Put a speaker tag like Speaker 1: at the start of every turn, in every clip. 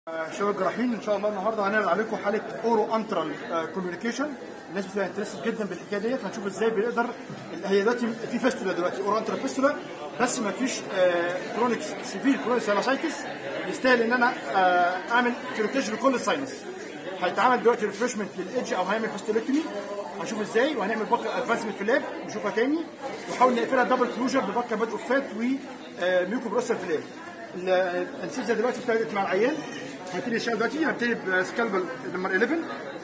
Speaker 1: شباب جراحين ان شاء الله النهارده هنعمل عليكم حاله اورو انترال كوميونيكيشن الناس بتبقى انترستد جدا بالحكايه ديت هنشوف ازاي بنقدر هي دلوقتي في فيستولا دلوقتي اورو انترال فيستولا بس ما فيش كرونيك سيفير كرونيك ساينوسايتس يستاهل ان انا آه، اعمل كيروتيج لكل الساينس هيتعمل دلوقتي ريفرشمنت للايدج او هيعمل فيستولكتومي هنشوف ازاي وهنعمل بكره ادفانسمنت في اللاب نشوفها تاني ونحاول نقفلها دبل كلوجر ببكره باد اوف فات وميوكو بروسر في اللاب الانستيزيا دلوقتي ابتدت مع العيان هبتدي الشغل دلوقتي هبتدي بسكالبل نمبر 11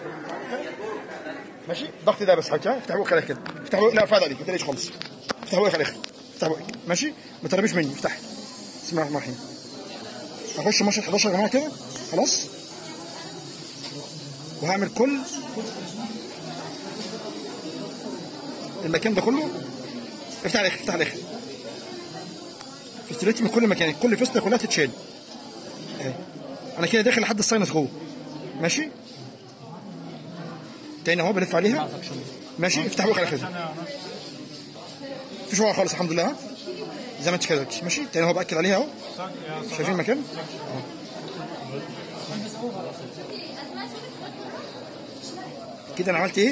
Speaker 1: ماشي ضغط ده بس حبيبتي افتح بقك على كده افتح بقك لا فاضي عليك ما تقلقش خالص افتح بقك على الاخر افتح بقك ماشي ما تقربيش مني افتح بسم الله الرحمن الرحيم هخش مشهد 11 يا جماعه كده خلاص وهعمل كل المكان ده كله افتح على الاخر افتح على الاخر فستلتي من كل مكان كل فستله كلها تتشال اهي انا كده داخل لحد الساينس جوه ماشي تاني اهو بلف عليها ماشي افتح بقك على كده مفيش وقع خالص الحمد لله ها؟ زي ما انت كده ماشي تاني اهو باكد عليها اهو شايفين المكان اهو كده انا عملت ايه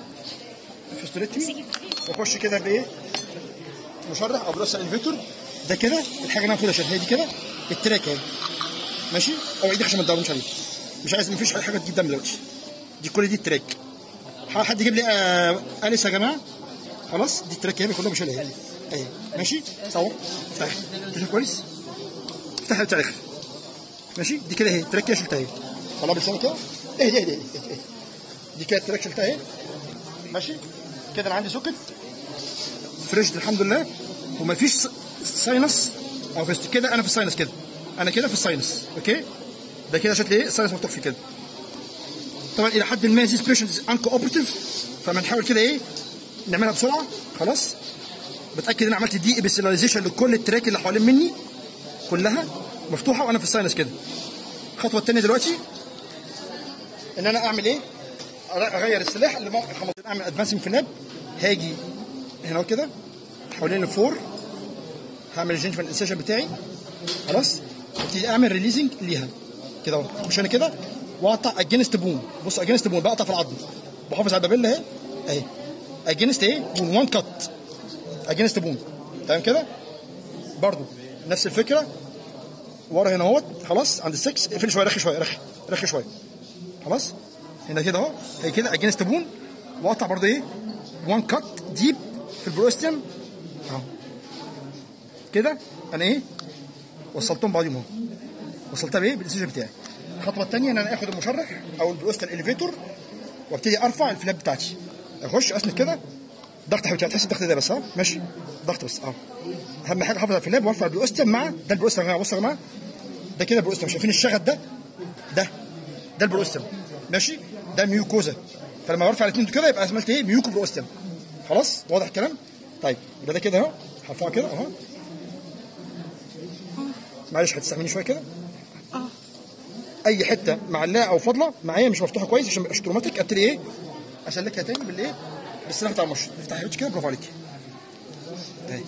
Speaker 1: فستولتمي واخش كده بايه مشرح او بلس انفيتور ده كده الحاجه اللي انا المفروض اشيلها دي كده التراك اهي ماشي او ايدي عشان ما تدورمش عليه مش عايز مفيش حاجه تجيب دم دلوقتي دي كل دي التراك حد يجيب لي آه اليس يا جماعه خلاص دي التراك اهي كلها بشيلها اهي اهي ماشي صور افتح شوف كويس افتح بتاع الاخر ماشي دي كده اهي التراك كده شلتها اهي طلع بلسانك كده اهدي اهدي اهدي اهدي دي كده التراك شلتها اهي ماشي كده انا عندي سوكت فريش الحمد لله ومفيش ساينس او فيست كده انا في الساينس كده انا كده في الساينس اوكي ده كده شكل ايه الساينس مفتوح في كده طبعا الى حد ما ذيس بيشنت انكو اوبريتيف فبنحاول كده ايه نعملها بسرعه خلاص بتاكد ان انا عملت دي ابيسيلايزيشن لكل التراك اللي حوالين مني كلها مفتوحه وانا في الساينس كده الخطوه الثانيه دلوقتي ان انا اعمل ايه اغير السلاح اللي اعمل ادفانسنج في اللاب هاجي هنا كده حوالين الفور هعمل الجنجفال انسيشن بتاعي خلاص ابتدي اعمل ريليزنج ليها كده اهو مش انا كده واقطع اجينست بوم بص اجينست بوم بقطع في العظم بحافظ على البابيلا اهي اهي اجينست ايه بوم وان كات اجينست بوم تمام كده برضو نفس الفكره ورا هنا اهوت خلاص عند السكس اقفل شويه رخي شويه رخي رخي شويه خلاص هنا كده اهو هي كده اجينست بون واقطع برضو ايه وان كات ديب في البروستيوم اهو كده انا ايه وصلتهم بعضهم اهو وصلتها بايه بالانسيجن بتاعي الخطوه الثانيه ان انا اخد المشرح او البروستال اليفيتور وابتدي ارفع الفلاب بتاعتي اخش اسند كده ضغط حبيبتي هتحس الضغط ده بس ها ماشي ضغط بس اه اهم حاجه احافظ على الفلاب وارفع البروستال مع ده البروستال يا جماعه بصوا يا جماعه ده كده البروستال شايفين الشغل ده ده ده البروستال ماشي ده ميوكوزا فلما برفع الاثنين كده يبقى عملت ايه ميوكو بروستال خلاص واضح الكلام طيب يبقى ده كده اهو هرفعه كده اهو معلش هتستحملني شويه كده اي حته معلقه او فاضله معايا مش مفتوحه كويس عشان ما يبقاش تروماتيك ابتدي ايه اسلكها تاني بالايه بالسلاح بتاع المشط افتح حبيبتي كده برافو عليكي اهي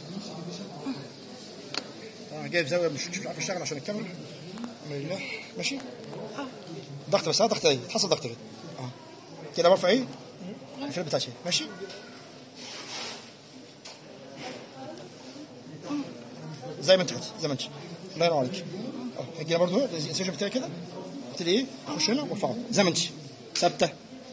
Speaker 1: انا جاي في زاويه مش مش عارف اشتغل عشان الكاميرا لله ماشي ضغط بس ها ضغط ايه تحصل ضغط كده اه كده برفع ايه الفيلم بتاعتي ماشي زي ما انت عايز زي ما انت الله ينور عليك اه هجي برضه الانسيشن بتاعي كده ابتدي ايه اخش هنا وارفعه زي ما انت ثابته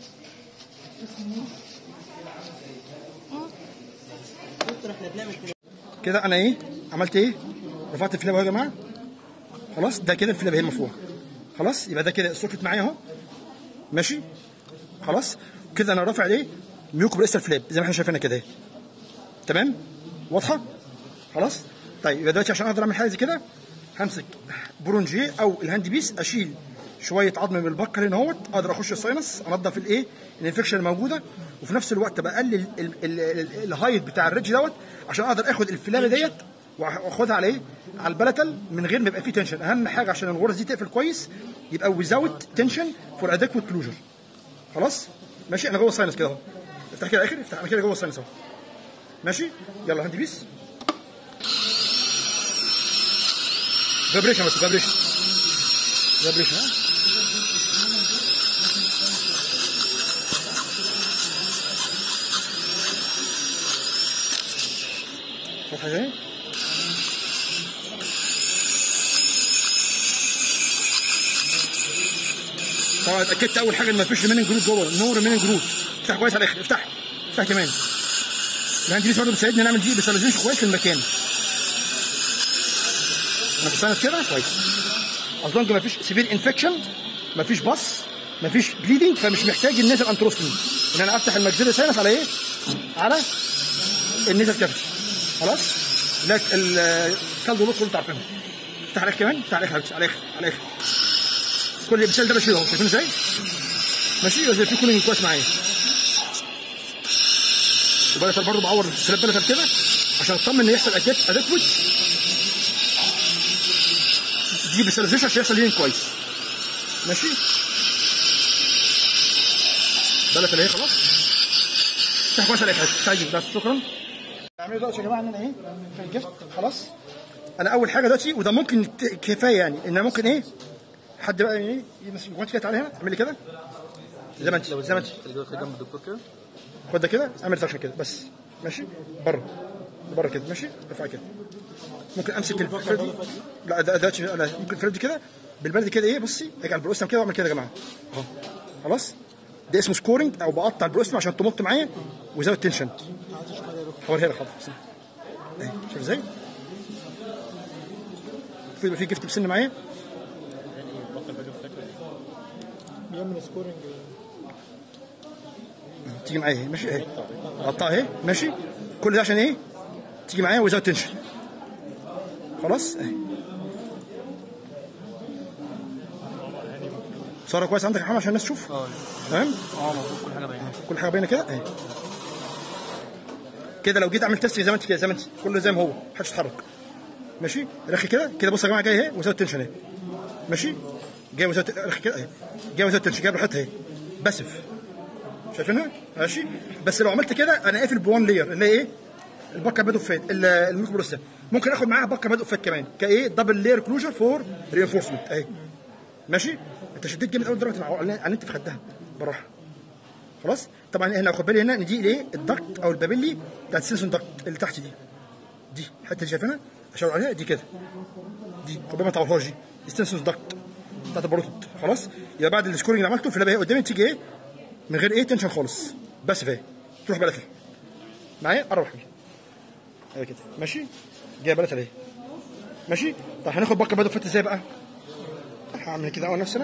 Speaker 1: كده انا ايه عملت ايه رفعت الفلاب اهو يا جماعه خلاص ده كده الفلاب هي المفروضه خلاص يبقى ده كده السوكت معايا اهو ماشي خلاص كده انا رافع ايه ميوكو بريستر فلاب زي ما احنا شايفينها كده اهي تمام واضحه خلاص طيب يبقى دلوقتي عشان اقدر اعمل حاجه زي كده همسك برونجيه او الهاند بيس اشيل شويه عظم من البقر هنا اهوت اقدر اخش الساينس انضف الايه الانفكشن الموجوده وفي نفس الوقت بقلل الهايت بتاع الريدج دوت عشان اقدر اخد الفلابه ديت واخدها على ايه على البلتل من غير ما يبقى فيه تنشن اهم حاجه عشان الغرز دي تقفل كويس يبقى ويزاوت تنشن فور ادكوت كلوجر خلاص ماشي انا جوه الساينس كده اهو افتح كده الاخر افتح انا كده جوه الساينس اهو ماشي يلا هاند بيس فابريشن بس فابريشن ده بريك ها فتحة زي طبعا اتاكدت اول حاجه ان ما فيش ريميننج جروب جوه نو ريميننج جروب افتح كويس على الاخر افتح افتح كمان الهاند جريس برضه بتساعدني نعمل دي بسلزيش كويس للمكان انا بستند كده كويس از لونج ما فيش سيفير انفكشن ما فيش بص ما فيش بليدنج فمش محتاج النزل انتروستومي ان انا افتح المجزره ساينس على ايه؟ على النزل كافيتي خلاص؟ لا الكالدو لوك كله انتوا عارفينه افتح على الاخر كمان افتح على الاخر على الاخر على الاخر كل المثال ده بشيله اهو شايفين ازاي؟ ماشي يبقى في كولينج كويس معايا وبلتر برضه بعور السلاب بلتر كده عشان اطمن ان يحصل اكيد ادكوت دي بسلزيش عشان يحصل هيلينج كويس ماشي بلتر اهي خلاص افتح كويس على الاخر بس شكرا اعملوا دلوقتي يا جماعه ان انا ايه في الجفت خلاص انا اول حاجه دلوقتي وده ممكن ت- كفايه يعني ان أنا ممكن ايه حد بقى ايه يمسك جوانتي كده تعالى هنا اعمل لي كده زي ما انت زي ما انت
Speaker 2: تقدر تخلي جنب الدكتور كده
Speaker 1: خد ده كده اعمل فاكشن كده بس ماشي بره بره كده ماشي ارفع كده ممكن امسك الفرد لا ده ده لا ممكن الفرد كده بالبلدي كده ايه بصي اجي على البروستم كده واعمل كده يا جماعه اهو خلاص ده اسمه سكورنج او بقطع البروستم عشان تمط معايا وزود تنشن هوريها لك حاضر اهي شايف ازاي؟ في يبقى في جفت بسن معايا
Speaker 3: بيعمل سكورنج
Speaker 1: تيجي معايا اهي ماشي اهي قطعها اهي ماشي كل ده عشان ايه؟ تيجي معايا وزود تنشن خلاص اهي صورة كويس عندك يا محمد عشان الناس تشوف
Speaker 2: اه
Speaker 1: تمام
Speaker 2: اه مظبوط كل حاجه باينه
Speaker 1: كل حاجه باينه كده اهي كده لو جيت اعمل تيست زي ما انت كده زي ما انت كله زي ما هو محدش يتحرك ماشي رخي كده كده بص يا جماعه جاي اهي وزود تنشن اهي ماشي جاي وزود رخي كده اهي جاي وزود تنشن جاي براحتها اهي بسف شايفينها ماشي بس لو عملت كده انا قافل بوان لير اللي هي ايه البكه باد اوف فات الميكروبروستا ممكن اخد معاها بكه باد اوف فات كمان كايه دبل لير كلوجر فور رينفورسمنت اهي ماشي انت شديت جامد قوي دلوقتي مع على النت في خدها بالراحه خلاص طبعا هنا خد بالي هنا ان دي الايه الضغط او البابيلي بتاعت السنسون ضغط اللي تحت دي دي الحته اللي شايفينها اشاور عليها دي كده دي خد بالك ما تعورهاش دي السنسون ضغط بتاعت البروتوت خلاص يبقى بعد السكورنج اللي عملته في اللي قدامي تيجي ايه من غير ايه تنشن خالص بس فاهم تروح بلد معايا قرب حبيبي ايوه كده ماشي جايه بلد اهي ماشي طب هناخد بكه بدو فات ازاي بقى هعمل كده اول نفسنا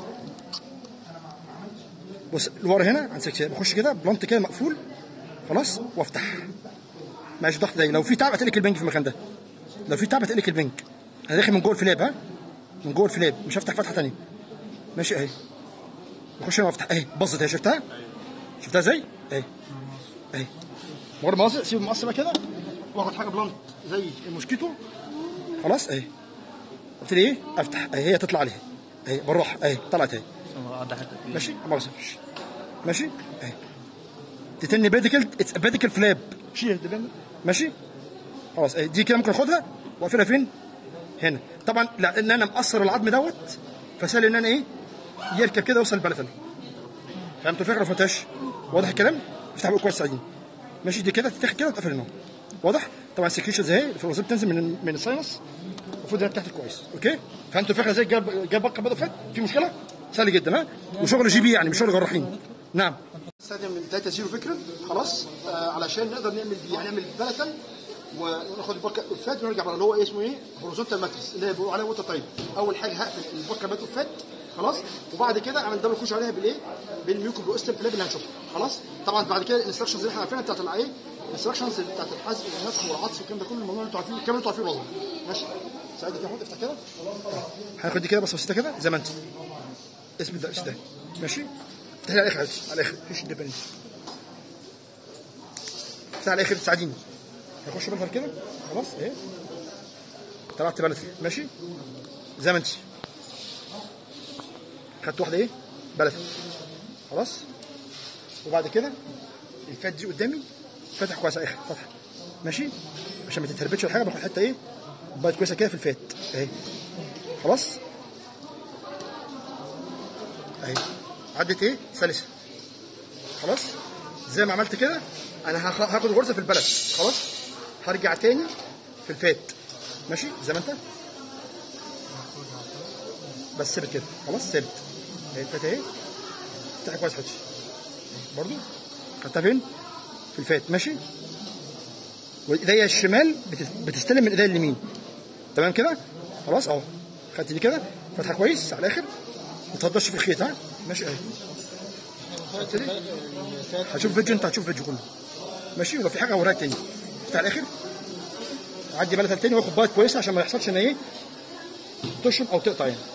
Speaker 1: بص لورا هنا عند سكشن بخش كده بلانت كده مقفول خلاص وافتح ماشي ضغط دايما لو في تعب هتقلك البنك في المكان ده لو في تعب هتقلك البنك انا داخل من جوه الفلاب ها من جوه الفلاب مش هفتح فتحه ثانيه ماشي اهي بخش هنا وافتح اهي بصت اهي شفتها شفتها ازاي اهي اهي مجرد ما اوصل سيب المقص بقى كده واخد حاجه بلانت زي الموسكيتو خلاص اهي ابتدي ايه افتح اهي هي تطلع عليها اهي بالراحه اهي طلعت اهي
Speaker 2: قعد حته كبيرة.
Speaker 1: ماشي ما بصرش ماشي اهي تتني بيديكل اتس بيديكل فلاب شيل دبن ماشي خلاص اهي دي كده ممكن اخدها واقفلها فين هنا طبعا لان انا مقصر العظم دوت فسهل ان انا ايه يركب كده يوصل البلفل فهمتوا الفكره ولا فهمتهاش واضح الكلام افتح بقى كويس سعيدين ماشي دي كده تتاخد كده وتقفل هنا واضح طبعا السكريشنز اهي في الوظيفه بتنزل من من الساينس المفروض انها تحت كويس اوكي فهمتوا الفكره ازاي جاب جاب بقى بدأ فات في مشكله سهل جدا ها وشغل جي بي يعني مش شغل جراحين نعم استخدم الداتا زيرو فكره خلاص آه علشان نقدر نعمل دي يعني نعمل بلتن وناخد البكه فات ونرجع بقى اللي هو اسمه ايه هوريزونتال ماتريس اللي هي بيقولوا عليها ووتر تايب اول حاجه هقفل البكه بات فات خلاص وبعد كده اعمل دبل كوش عليها بالايه بالميوكو بروستم فلاب اللي هنشوفها خلاص طبعا بعد كده الانستراكشنز اللي احنا عارفينها بتاعت الايه الانستراكشنز بتاعت الحزق والنسخ والعطف والكلام ده كله الموضوع اللي انتوا عارفينه الكلام اللي انتوا عارفينه والله ماشي سعيد كده افتح كده هناخد دي كده بس بسيطه كده زي ما انت اسم الدرس ده ماشي افتح على الاخر عادي. على الاخر مفيش الدبان دي افتح على الاخر تساعديني هخش بالفر كده خلاص اهي طلعت بلدي ماشي زي ما انت خدت واحده ايه بلدي خلاص وبعد كده الفات دي قدامي فتح كويس على الاخر فتح ماشي عشان ما تتهربتش ولا حاجه باخد حته ايه بقت كويسه كده في الفات اهي خلاص اهي عدت ايه سلسه خلاص زي ما عملت كده انا هاخ- هاخد غرزه في البلد خلاص هرجع تاني في الفات ماشي زي ما انت بس ثابت كده خلاص ثابت اهي الفات اهي افتحها كويس حطي برضو خدتها فين في الفات ماشي وايديا الشمال بتس- بتستلم من ايديا اليمين تمام كده خلاص اهو خدت دي كده فتحه كويس على الاخر ما تهدرش في الخيط ها ماشي اهي خدت دي؟ هتشوف فيديو انت هتشوف فيديو كله ماشي ولو في حاجه هوريها تاني افتح على الاخر عدي بلد تاني واخد بايت كويسه عشان ما يحصلش ان ايه تشرب او تقطع يعني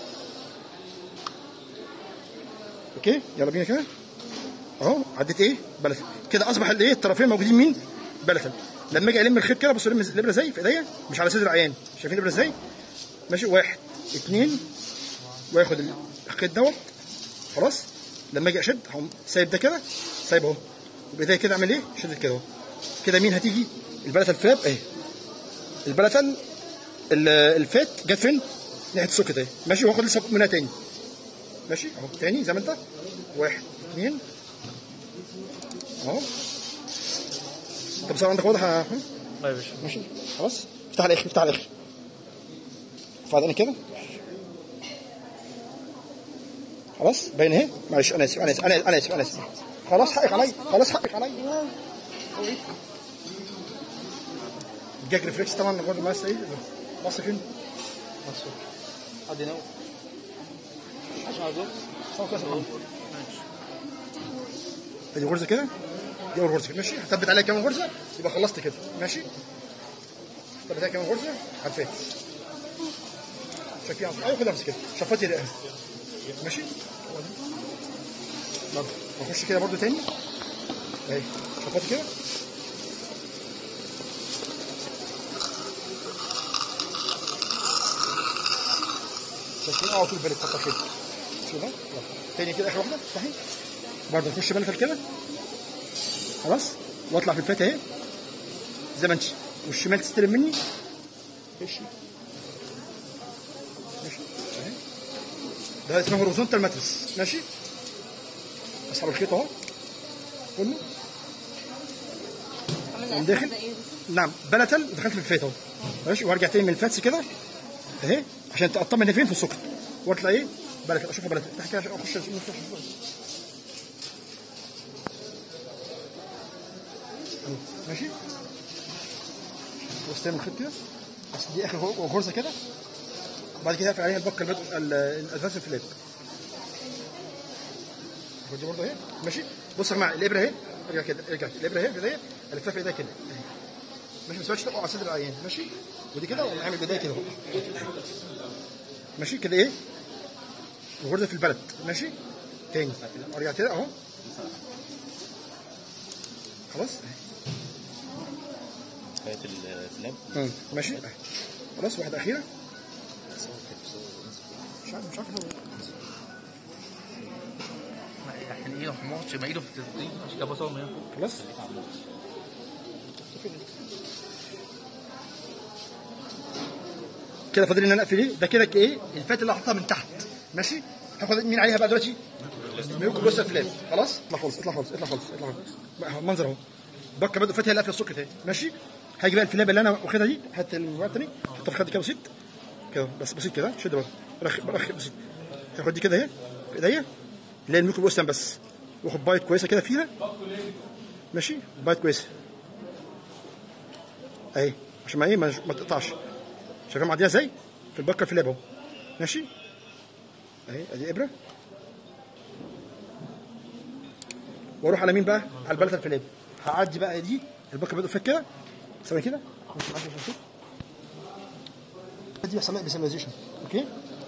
Speaker 1: اوكي يلا بينا كده اهو عديت ايه بلتل كده اصبح الايه الطرفين موجودين مين بلتل لما اجي الم الخيط كده بص الم الابره ازاي في ايديا مش على صدر العيان شايفين الابره ازاي ماشي واحد اتنين واخد الخيط دوت خلاص لما اجي اشد هقوم سايب ده كده سايب اهو بايديا كده اعمل ايه شدت كده اهو كده مين هتيجي البلتل فاب اهي البلتل ال- الفات جت فين ناحيه السوكت اهي ماشي واخد لسه منها تاني ماشي اهو تاني زي ما انت واحد اثنين اهو طب صار عندك واضح يا أحمد؟
Speaker 2: لا يا باشا
Speaker 1: ماشي خلاص افتح على الاخر افتح على الاخر ارفع انا كده خلاص باين اهي معلش انا اسف انا اسف انا انا اسف انا اسف خلاص حقك عليا خلاص حقك عليا الجاك ريفلكس طبعا برضه ماسك ايه بص فين؟
Speaker 2: مصر حد ينام عشان عاوز
Speaker 1: صور كويس يا محمد. ادي غرزه كده دي اول غرزه ماشي هثبت عليها كمان غرزه يبقى خلصت كده ماشي ثبت عليها كمان غرزه عارفين شايفين ايوه كده بس كده شفتي ده ماشي برضه بخش كده برضه تاني اهي شفتي كده شايفين اه طول بالك فتره كده شوف ها؟ يلا. تاني كده اخر واحده صحيح برضه نخش بلفل كده خلاص واطلع في الفاتة اهي زي ما انت والشمال تستلم مني ماشي ماشي اهي ده اسمه هوريزونتال ماتريس ماشي اسحب الخيط اهو كله
Speaker 4: عملنا
Speaker 1: داخل؟
Speaker 4: واحدة ايه
Speaker 1: نعم بلتل ودخلت في الفات اهو ماشي وارجع تاني من الفاتس كده اهي عشان تقطم هنا فين في السكر واطلع ايه بلتل اشوفها بلتل افتح كده عشان اخش أشوف- أهو، ماشي واستلم الخيط كده بس دي اخر غ- غرزه كده وبعد كده اقفل عليها البكه البد- ال- الاساس الفليب خد دي برضه اهي ماشي بص يا جماعه الابره اهي ارجع كده ارجع الابره اهي في ايديا الفها في ايديا كده اهي ماشي ما تسيبهاش تقع على صدر العيان ماشي ودي كده ونعمل بايديا كده اهو ماشي كده ايه الغرزه في البلد ماشي تاني ارجع كده اهو خلاص
Speaker 5: حياة الافلام
Speaker 1: مم. ماشي أهي. خلاص واحده اخيره مش عارف مش عارف هو-
Speaker 2: يعني ايه ما اقعدش ما ايده في التسجيل عشان كده بصور من هنا فوق
Speaker 1: خلاص كده فاضل ان انا اقفل ايه ده كده ايه الفات اللي هحطها من تحت ماشي هاخد مين عليها بقى دلوقتي ميوكو بص الفلات خلاص اطلع خالص اطلع خالص اطلع خالص اطلع خالص بقى أهو، المنظر اهو بكه بدأ فاتها القفله السكر اهي ماشي هاجي بقى الفلابه اللي انا واخدها دي هات الورقه التاني حطها في خدي كده بسيط كده بس بسيط كده شد برضه رخ رخ بسيط هاخد دي كده اهي في ايديا اللي هي الميوكو بوستن بس واخد بايت كويسه كده فيها ماشي بايت كويسه اهي عشان ما ايه ما, ما تقطعش شايفها معديه ازاي في البكر في اللاب اهو ماشي اهي ادي ابره واروح على مين بقى على البلد الفلاب هعدي بقى دي البكر بدأ فك كده ثواني كده خش معاك عشان اشوف دي بيحصل لها بيسماليزيشن اوكي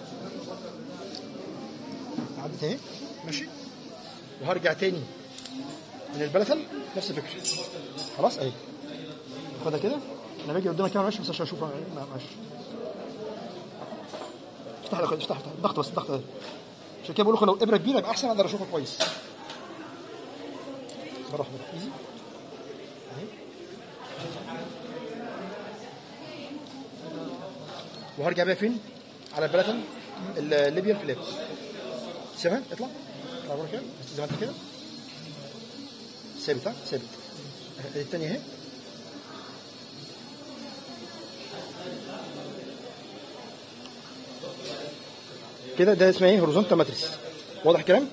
Speaker 1: عدت اهي ماشي وهرجع تاني من البلثل نفس الفكره خلاص اهي خدها كده انا باجي قدامك كده ماشي بس عشان اشوفها ما- ماشي افتح لك افتح افتح ضغط بس ضغط عشان كده بقول لكم لو ابره كبيره يبقى احسن اقدر اشوفها كويس بالراحه بالراحه ايزي اهي وهرجع بيها فين؟ على البلاتن الليبيا الفلاب سيبها اطلع اطلع بره كده بس زي ما انت كده ثابت ها ثابت أه، التانية اهي كده ده اسمها ايه هوريزونتال ماتريس واضح الكلام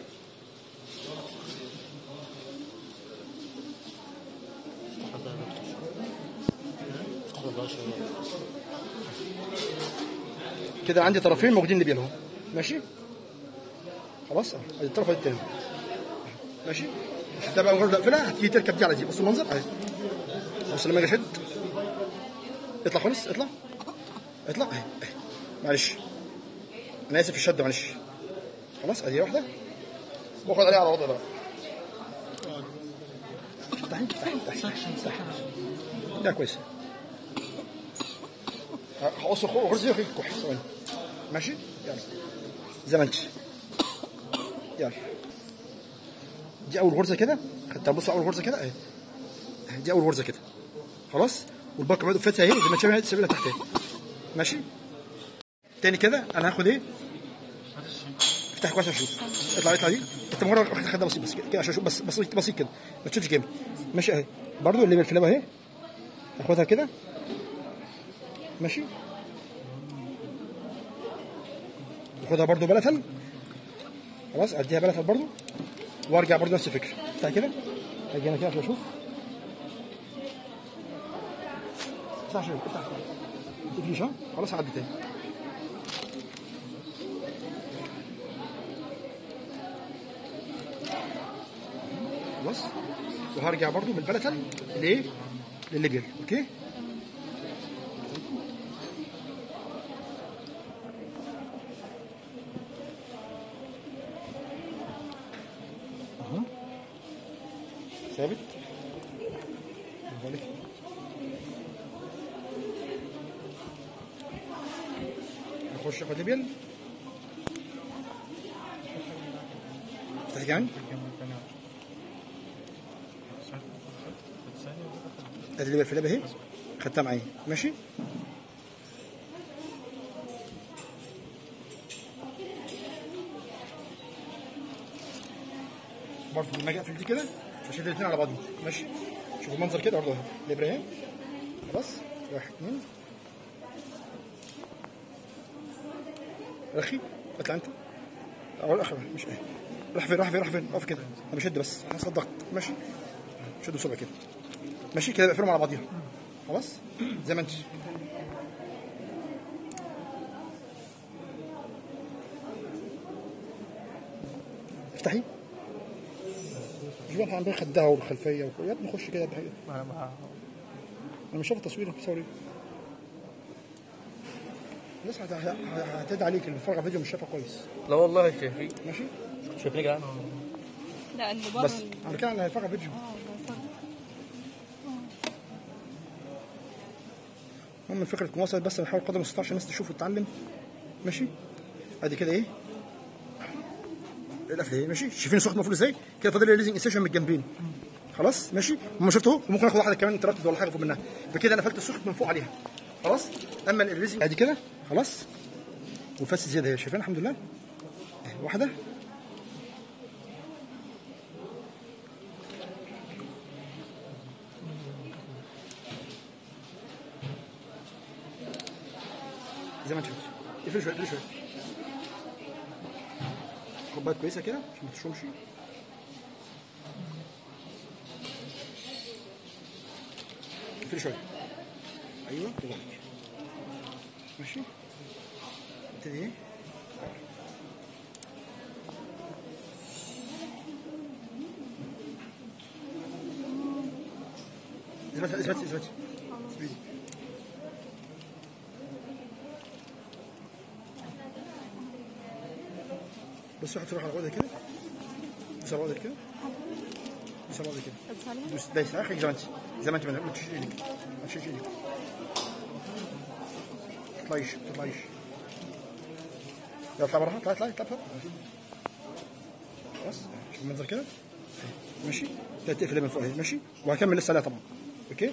Speaker 1: كده عندي طرفين موجودين اللي بينهم ماشي خلاص اه ادي الطرف التاني ماشي ده بقى مجرد اقفلها هتيجي تركب دي على دي بص المنظر اهي بص لما اجي اشد اطلع خالص اطلع اطلع اهي اهي معلش انا اسف في الشد معلش خلاص ادي واحده واخد عليها على وضع بقى افتحي افتحي افتحي افتحي ده كويس هقص غرزه دي واخليك كح ثواني ماشي يلا زي ما انت يلا دي اول غرزه كده خدتها بص اول غرزه كده اهي دي اول غرزه كده خلاص والباقي بعد فاتها اهي زي ما تشوفها تسيبها تحت اهي ماشي تاني كده انا هاخد ايه افتح كويس عشان اشوف اطلع اطلع دي انت مجرد واخد خدها بسيط بس كده عشان اشوف بس بسيط بسيط كده ما تشوفش جامد ماشي اهي برضو اللي بالفلابه اهي اخدها كده ماشي اخدها برضو بلفل خلاص اديها بلفل برضو وارجع برضو نفس الفكره افتح كده اجي انا كده عشان اشوف افتح عشان افتح ما تقفليش ها خلاص هعدي تاني خلاص وهرجع برضو بالبلتل لايه للليبيال اوكي اها ثابت برافو عليك. اخش اخد ليبيال افتح كمان ادي الليبيال في اللعبه اهي خدتها معايا ماشي برضه لما اجي اقفل دي كده بشيل الاثنين على بعضهم ماشي شوف المنظر كده برضه اهي الابره اهي خلاص واحد اثنين رخي اطلع انت اول اخر مش اهي راح فين راح فين راح فين اقف كده انا بشد بس حاسس الضغط ماشي شد بسرعه كده ماشي كده بقفلهم على بعضيهم خلاص زي ما انت افتحي شوف احنا عندنا خدها والخلفيه وكل يا ابني خش كده بحاجه
Speaker 2: ما ما
Speaker 1: انا مش شايف التصوير بصور ايه الناس هت- هت- هتدعي عليك اللي بيتفرج على الفيديو مش شايفها كويس
Speaker 2: لا والله شايفين
Speaker 1: ماشي
Speaker 2: شايفين يا جدعان
Speaker 4: لا اللي بره
Speaker 1: بس
Speaker 4: ال-
Speaker 1: على كده اللي هيتفرج على الفيديو
Speaker 4: اه بره.
Speaker 1: المهم الفكره تكون وصلت بس نحاول قدر المستطاع عشان الناس تشوف وتتعلم ماشي ادي كده ايه القفله ايه ماشي شايفين السخط مقفول ازاي كده فاضل لي ليزنج انسيشن من الجنبين خلاص ماشي هم شفتوا اهو وممكن اخد واحده كمان انترابتد ولا حاجه فوق منها بكده انا قفلت السخط من فوق عليها خلاص اما الريزنج ادي كده خلاص وفاس زياده اهي شايفين الحمد لله اهي واحده زي ما انت شفت اقفل شويه اقفل شويه كوبايه كويسه كده عشان ما تشربش اقفل شويه ايوه كده عليك. ماشي ابتدي ايه اثبتي اثبتي اثبتي اثبتي بص واحد تروح على الغدة كده بص على الغدة كده بص على الغدة كده
Speaker 4: طب ثانية.
Speaker 1: دوس دايس اخرج زي ما انت زي ما انت ما تشيلش ايدك ما تشيلش ايدك ما تطلعيش ما تطلعيش يلا اطلع براحة اطلع اطلع اطلع اطلع. خلاص شوف المنظر كده ماشي لا تقفل من فوق اهي ماشي وهكمل لسه عليها طبعا اوكي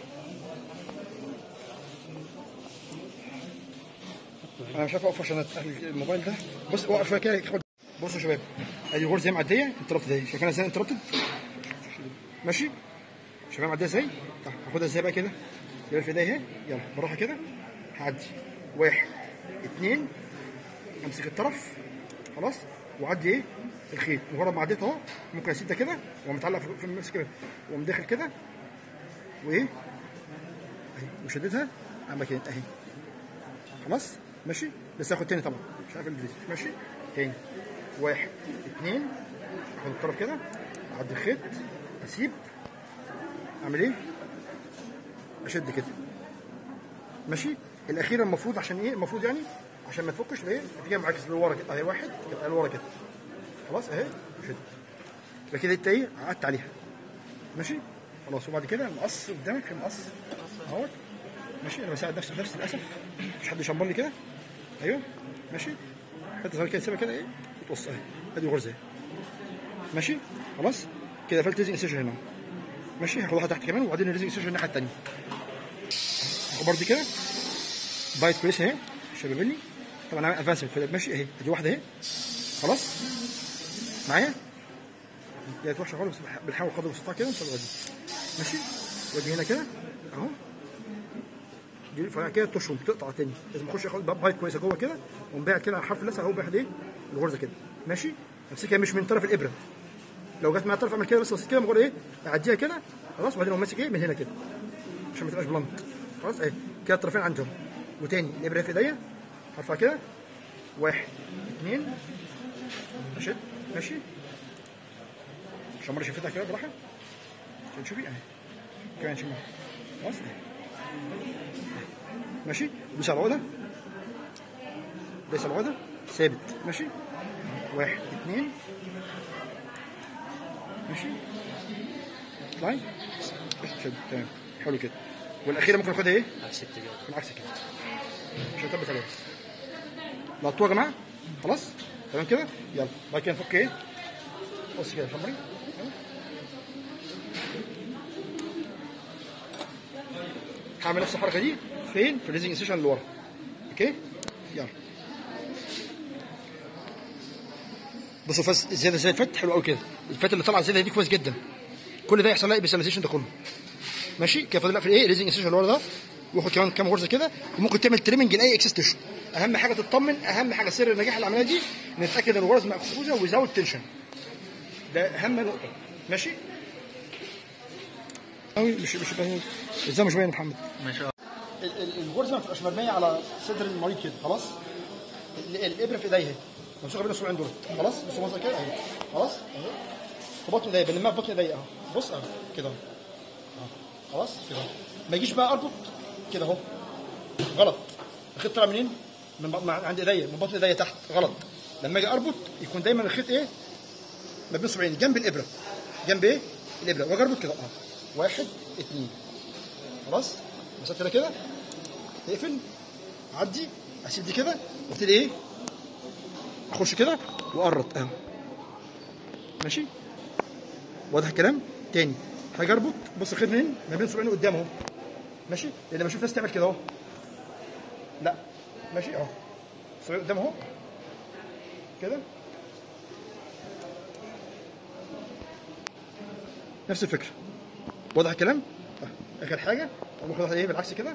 Speaker 1: انا مش عارف اقف عشان أتقل الموبايل ده بص وقف شويه كده خد بصوا يا شباب ادي الغرزه هي معديه انتربت اهي شايفينها ازاي انتربتد ماشي شايفينها معديه ازاي طيب هاخدها ازاي بقى كده يبقى في ايديا اهي يلا بالراحه كده هعدي واحد اتنين امسك الطرف خلاص وعدي ايه الخيط مجرد ما عديت اهو ممكن اسيب ده كده واقوم متعلق في- في النص كده واقوم داخل كده وايه اهي وشددها اعمل كده اهي خلاص ماشي بس هاخد تاني طبعا مش عارف البريز ماشي تاني واحد اتنين اخد الطرف كده اعدي الخيط اسيب اعمل ايه اشد كده ماشي الاخيره المفروض عشان ايه المفروض يعني عشان ما تفكش ايه تيجي معاكس لورا كده اهي واحد تبقى لورا كده خلاص اهي شد يبقى كده انت ايه قعدت عليها ماشي خلاص وبعد كده المقص قدامك في المقص اهوت ماشي انا بساعد نفسي بنفسي للاسف مش حد يشمر لي كده ايوه ماشي حته صغيره كده سيبها كده ايه وتقص اهي ادي غرزه اهي ماشي خلاص كده قفلت ريزنج انسيشن هنا ماشي هاخد واحده تحت كمان وبعدين الريزنج انسيشن الناحيه الثانيه هاخد برضه كده بايت كويس اهي شبابني طبعا انا ادفانس في ماشي اهي ادي واحده اهي خلاص معايا ديت وحشه خالص بس بنحاول قدر المستطاع كده نوصل لغايه دي ماشي واجي هنا كده اهو دي فجاه كده تشرب تقطع تاني لازم اخش اخد باب بايت كويسه جوه كده ومبيع كده على الحرف اللثه اهو باخد ايه الغرزه كده ماشي امسكها مش من طرف الابره لو جت معايا طرف اعمل كده بس بس كده مجرد ايه اعديها كده خلاص وبعدين اقوم ماسك ايه من هنا كده عشان ما تبقاش بلانت خلاص اهي كده الطرفين عندهم وتاني الابره في ايديا هرفع كده واحد اثنين اشد ماشي شمر شفتها كده براحه عشان تشوفي اهي كمان شمر خلاص اهي ماشي دوس على العقده دوس على العقده ثابت ماشي واحد اثنين ماشي اطلعي شد تمام حلو كده والاخيره ممكن اخدها ايه؟
Speaker 2: عكس الاتجاه
Speaker 1: بالعكس كده عشان تثبت عليها بس لقطوها يا جماعه خلاص تمام كده يلا بعد كده نفك ايه بص كده شمري هعمل نفس الحركه دي فين في الريزنج سيشن اللي ورا اوكي يلا بصوا فاز الزياده زي الفت حلو قوي كده الفت اللي طالعه زياده دي كويس جدا كل ده يحصل لها بيساليزيشن ده كله ماشي كده فاضل لك في الايه ريزنج سيشن اللي ورا ده واخد كمان كام غرزه كده وممكن تعمل تريمنج لاي اكسس تيشو اهم حاجه تطمن اهم حاجه سر النجاح العمليه دي نتاكد ان الغرز مأخوذه ويزود تنشن ده اهم نقطه ماشي قوي مش مش باين ازاي مش باين يا محمد
Speaker 2: ماشي اه
Speaker 1: ال- ال- الغرزه ما تبقاش مرميه على صدر المريض كده خلاص ال- الابره في ايديا اهي ممسوكه بين الصباعين دول خلاص بص مثلا كده اهي خلاص اهي في بطن ايديا بنلمها في بطن ايديا اهو بص اهو كده اهو أهو. خلاص كده اهو ما يجيش بقى اربط كده اهو غلط الخيط طالع منين؟ من بطن عند ايديا من بطن ايديا تحت غلط لما اجي اربط يكون دايما الخيط ايه؟ ما بين الصباعين جنب الابره جنب ايه؟ الابره واجي اربط كده اه واحد اثنين خلاص مسكت ده كده تقفل عدي اسيب دي كده وابتدي ايه اخش كده واقرط اهو ماشي واضح الكلام تاني هاجي اربط بص الخيط منين ما بين صباعين قدام اهو ماشي لان بشوف ناس تعمل كده اهو لا ماشي اهو صباعين قدام اهو كده نفس الفكره واضح الكلام آه. اخر حاجه اقوم واخد واحده ايه بالعكس كده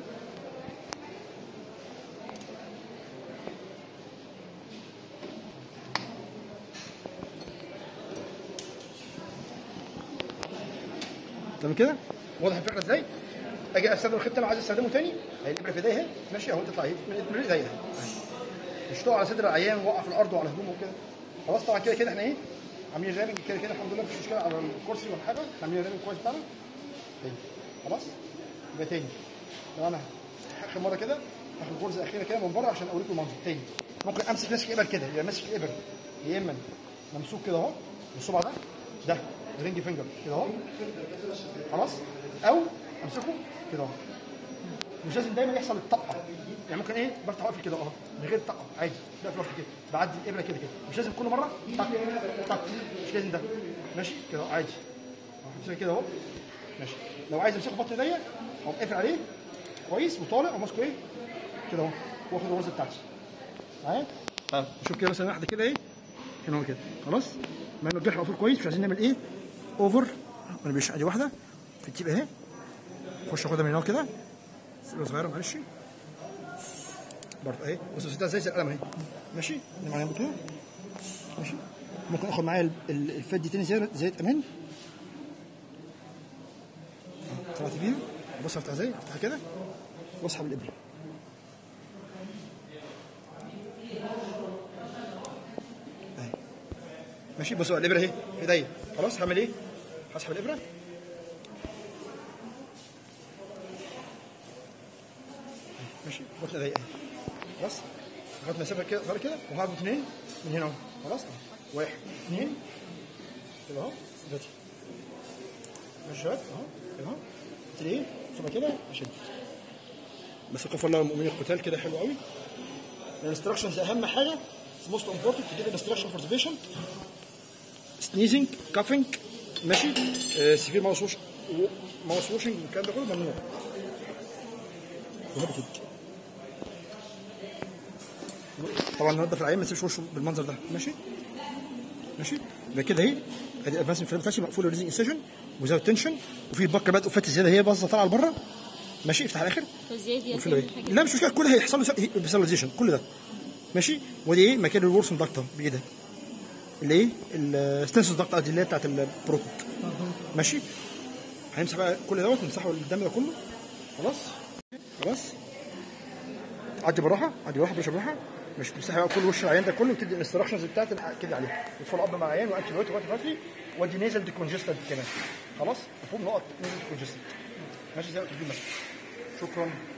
Speaker 1: تمام كده واضح الفكره ازاي اجي استخدم الخيط اللي انا عايز استخدمه تاني هي الابره في ايديا اهي ماشي اهو تطلع اهي من من ايديا اهي مش تقع على صدر العيان ووقع في الارض وعلى هدومه وكده خلاص طبعا كده كده احنا ايه عاملين رامنج كده كده الحمد لله مفيش مشكله على الكرسي ولا حاجه احنا عاملين رامنج كويس بتاعنا تاني خلاص يبقى تاني لو انا اخر مره كده هاخد غرزه اخيره كده من بره عشان اوريكم المنظر تاني ممكن امسك ماسك ابر كده يبقى ماسك ابر يا اما ممسوك كده اهو بالصبع ده ده رينج فينجر كده اهو خلاص او امسكه كده اهو مش لازم دايما يحصل الطقه يعني ممكن ايه بفتح واقفل كده اهو من غير طقه عادي بقفل واقفل كده بعدي الابره كده كده مش لازم كل مره طق طق مش لازم ده ماشي كده أهو، عادي اهو همسكه كده اهو ماشي لو عايز امسكه بطن ايديا اقوم قافل عليه كويس وطالع وماسكه ايه كده اهو واخد الغرزه بتاعتي معايا طيب نشوف كده مثلا واحده كده ايه هنا هو كده خلاص ما انه الجرح مقفول كويس مش عايزين نعمل ايه اوفر انا بيش ادي واحده في التيب اهي خش اخدها من هنا كده سيبها صغيره معلش برضه اهي بص بص ده زي زي القلم اهي ماشي اللي معايا كده ماشي ممكن اخد معايا ال- ال- الفات دي تاني زي زي امان طلعت بيها بص افتح ازاي افتحها كده واسحب الابره اهي ماشي بصوا الابره اهي في ايديا خلاص هعمل ايه؟ هسحب الابره ماشي بطن ايديا اهي خلاص هاخد مسافه كده صغيره كده وهاخد اثنين من هنا اهو خلاص واحد اثنين كده اهو دلوقتي ماشي شباب اهو كده اهو قلت لي ايه؟ ثم كده اشد بس كفر الله المؤمنين القتال كده حلو قوي الانستراكشنز اهم حاجه موست امبورتنت to give instruction for the patient sneezing coughing ماشي سيفير ماوس ووش ماوس ووشنج والكلام ده كله ممنوع وهذا كده طبعا ننضف العين ما تسيبش وشه بالمنظر ده ماشي ماشي يبقى كده اهي ادي ادفانس فيلم فاشي مقفول ريزنج انسجن وزاويه تنشن وفي البكه بقى فات زياده هي باظه طالعه لبره ماشي افتح على الاخر
Speaker 4: فازاي دي
Speaker 1: والفيلم
Speaker 4: هتعمل
Speaker 1: اهي
Speaker 4: حاجه
Speaker 1: لا مش مشكله كل هيحصل له بيساليزيشن كل ده ماشي ودي ايه مكان الورسون دكتور بايدها اللي ايه الستنسوس دكتور دي اللي هي بتاعت البروتوت ماشي هنمسح بقى كل دوت نمسحه الدم ده كله خلاص خلاص عدي بالراحه عدي بالراحه باشا بالراحه مش تمسحي بقى كل وش العيان ده كله وتدي الانستراكشنز بتاعت الح- كده عليه وتفول اب مع العيان وانتي بيوتيك وانتي بيوتيك ودي نيزل ديكونجستنت كمان خلاص مفهوم نقط نيزل ديكونجستنت ماشي زي ما تجيب مثلا شكرا